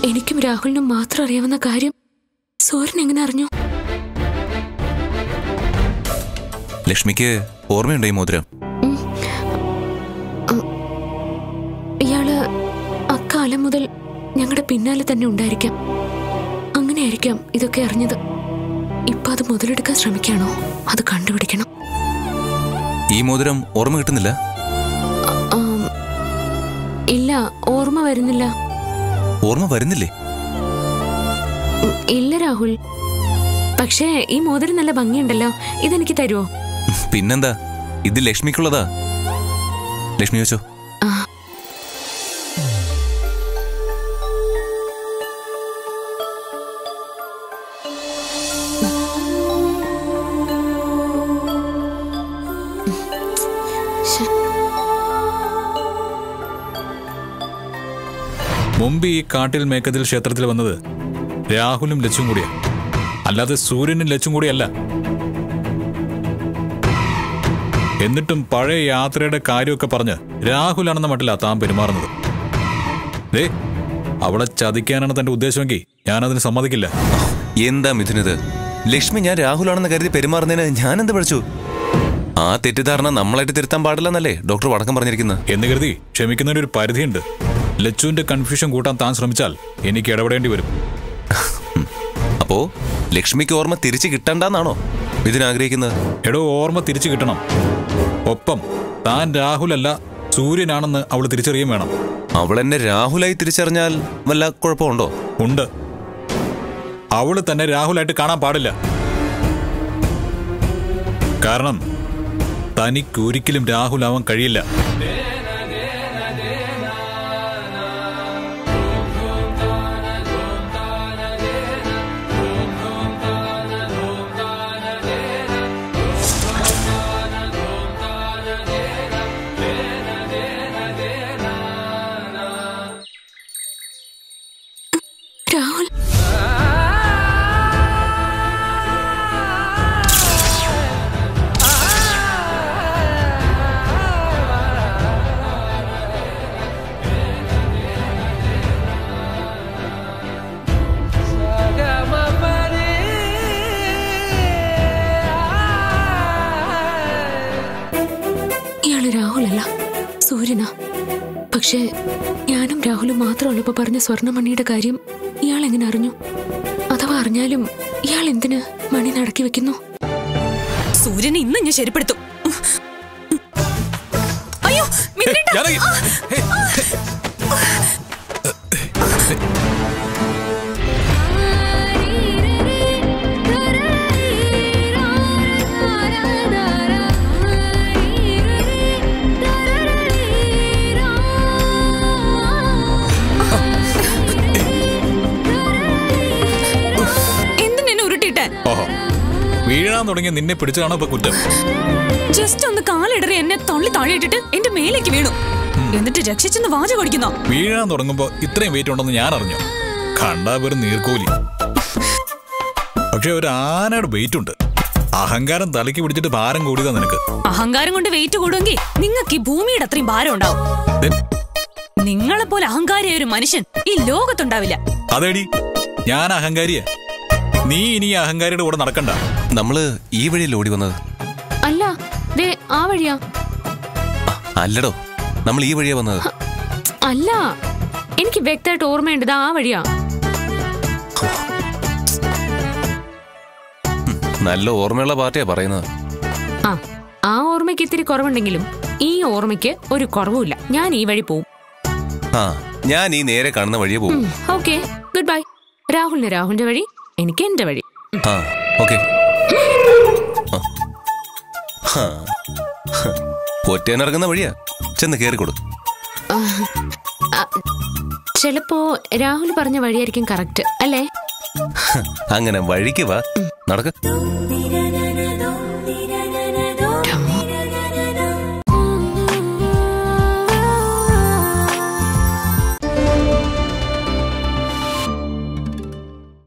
എനിക്കും രാഹുലിനും മാത്രം അറിയാവുന്ന കാര്യം സൂര്യൻ എങ്ങനെ അറിഞ്ഞു ലക്ഷ്മിക്ക് ഓർമ്മയുണ്ടോ ഈ മോതിരം ഇയാള് അക്കാലം മുതൽ ഞങ്ങളുടെ പിന്നാലെ തന്നെ ഉണ്ടായിരിക്കാം അങ്ങനെയായിരിക്കാം ഇതൊക്കെ അറിഞ്ഞത് ഇപ്പൊ അത് മുതലെടുക്കാൻ ശ്രമിക്കാണോ അത് കണ്ടുപിടിക്കണം ഈ മോതിരം ഓർമ്മ കിട്ടുന്നില്ല ആം, ഇല്ല ഓർമ്മ വരുന്നില്ല ഓർമ്മ വരുന്നില്ലേ ഉം, ഇല്ല രാഹുൽ പക്ഷേ ഈ മോതിരം നല്ല ഭംഗിയുണ്ടല്ലോ ഇതെനിക്ക് തരുമോ പിന്നെന്താ ഇത് ലക്ഷ്മിക്കുള്ളതാ ലക്ഷ്മി വെച്ചോ ആ ശ്ശെ. മുമ്പ് ഈ കാട്ടിൽ മേക്കതിൽ ക്ഷേത്രത്തിൽ വന്നത് രാഹുലും ലച്ചും കൂടിയാ അല്ലാതെ സൂര്യനും ലച്ചും കൂടിയല്ല എന്നിട്ടും പഴയ യാത്രയുടെ കാര്യമൊക്കെ പറഞ്ഞ് രാഹുലാണെന്ന മട്ടില്ല താൻ പെരുമാറുന്നത് ദേ അവളെ ചതിക്കാനാണ് തന്റെ ഉദ്ദേശമെങ്കിൽ ഞാനതിന് സമ്മതിക്കില്ല എന്താ മിഥുനിത് ലക്ഷ്മി ഞാൻ രാഹുലാണെന്ന് കരുതി പെരുമാറുന്നതിന് ഞാൻ എന്ത് പഠിച്ചു ആ തെറ്റിദ്ധാരണ നമ്മളായിട്ട് തിരുത്താൻ പാടില്ലെന്നല്ലേ ഡോക്ടർ വടക്കം പറഞ്ഞിരിക്കുന്നത് എന്ന് കരുതി ക്ഷമിക്കുന്നതിന് ഒരു പരിധിയുണ്ട് ലച്ചുവിന്റെ കൺഫ്യൂഷൻ കൂട്ടാൻ താൻ ശ്രമിച്ചാൽ എനിക്ക് ഇടപെടേണ്ടി വരും അപ്പോ ലക്ഷ്മിക്ക് ഓർമ്മ തിരിച്ചു കിട്ടണ്ടെന്നാണോ ഇതിനാഗ്രഹിക്കുന്നത് എടോ ഓർമ്മ തിരിച്ചു കിട്ടണം ഒപ്പം താൻ രാഹുലല്ല സൂര്യനാണെന്ന് അവൾ തിരിച്ചറിയും വേണം അവൾ എന്നെ രാഹുലായി തിരിച്ചറിഞ്ഞാൽ വല്ല കുഴപ്പമുണ്ടോ ഉണ്ട് അവള് തന്നെ രാഹുലായിട്ട് കാണാൻ പാടില്ല കാരണം തനിക്കൊരിക്കലും രാഹുലാവാൻ കഴിയില്ല രാഹുൽ ഇയാള് രാഹുലല്ല സൂര്യനാ പക്ഷേ ഞാനും രാഹുലും മാത്രമുള്ളപ്പോ പറഞ്ഞ സ്വർണ്ണമണിയുടെ കാര്യം ഇയാൾ എങ്ങനെ അറിഞ്ഞു അഥവാ അറിഞ്ഞാലും ഇയാൾ എന്തിന് മണി നടക്കി വെക്കുന്നു സൂര്യനെ ഇന്ന് ഞാൻ ശരിപ്പെടുത്തും അയ്യോ മിന്നലേട്ടാ. ജാനകി, ഹേ, എന്തിനെന്നെ ഉരുട്ടിട്ടെ ഓഹോ വീഴാൻ തുടങ്ങിയ നിന്നെ പിടിച്ചതാണോ ഇപ്പൊ കുറ്റം ജസ്റ്റ് ഒന്ന് കാലിടറി എന്നെ തള്ളി താഴെയിട്ടിട്ട് എന്റെ മേലേക്ക് വീണു എന്നിട്ട് രക്ഷിച്ചെന്ന് വാചകം അടിക്കുന്നോ വീഴാൻ തുടങ്ങുമ്പോ ഇത്രയും വെയിറ്റ് ഉണ്ടെന്ന് ഞാൻ അറിഞ്ഞു കണ്ടാ വെറും നീർക്കോലി പക്ഷെ ഒരു ആനയുടെ വെയിറ്റ് ഉണ്ട് അഹങ്കാരം തലയ്ക്ക് പിടിച്ചിട്ട് ഭാരം കൂടിയതാ നിനക്ക് അഹങ്കാരം കൊണ്ട് വെയിറ്റ് കൂടുമെങ്കിൽ നിങ്ങൾക്ക് ഈ ഭൂമിയുടെ അത്രയും ഭാരം ഉണ്ടാവും ദേ, നിങ്ങളെ പോലെ അഹങ്കാരിയായ ഒരു മനുഷ്യൻ ഈ ലോകത്തുണ്ടാവില്ല അതേടി ഞാൻ അഹങ്കാരിയാ നീ ഇനി ഈ അഹങ്കാരിയുടെ കൂടെ നടക്കണ്ട നമ്മള് ഈ വഴിയിൽ ഓടി വന്നത് അല്ല ദേ ആ വഴിയാ അ- അല്ലടോ നമ്മൾ ഈ വഴിയാ വന്നത് അല്ല എനിക്ക് വ്യക്തമായിട്ട് ഓർമ്മയുണ്ട് ദാ ആ വഴിയാ നല്ല ഓർമ്മയുള്ള പാർട്ടിയാ പറയുന്നത് ആ ആ ഓർമ്മയ്ക്ക് ഇത്തിരി കുറവുണ്ടെങ്കിലും ഈ ഓർമ്മയ്ക്ക് ഒരു കുറവുമില്ല ഞാൻ ഈ വഴി പോവും ആ ഞാൻ ഈ നേരെ കാണുന്ന വഴിയെ പോകും ഓക്കെ ഗുഡ് ബൈ രാഹുലിന് രാഹുലിന്റെ വഴി എനിക്ക് എന്റെ വഴി ആ ഓക്കെ ഒറ്റേനിറങ്ങുന്ന വഴിയാ ചെന്ന് കയറിക്കൊടു ആ, ചിലപ്പോ രാഹുൽ പറഞ്ഞ വഴിയായിരിക്കും കറക്റ്റ് അല്ലേ അങ്ങനെ വഴിക്ക് വാ നടക്ക്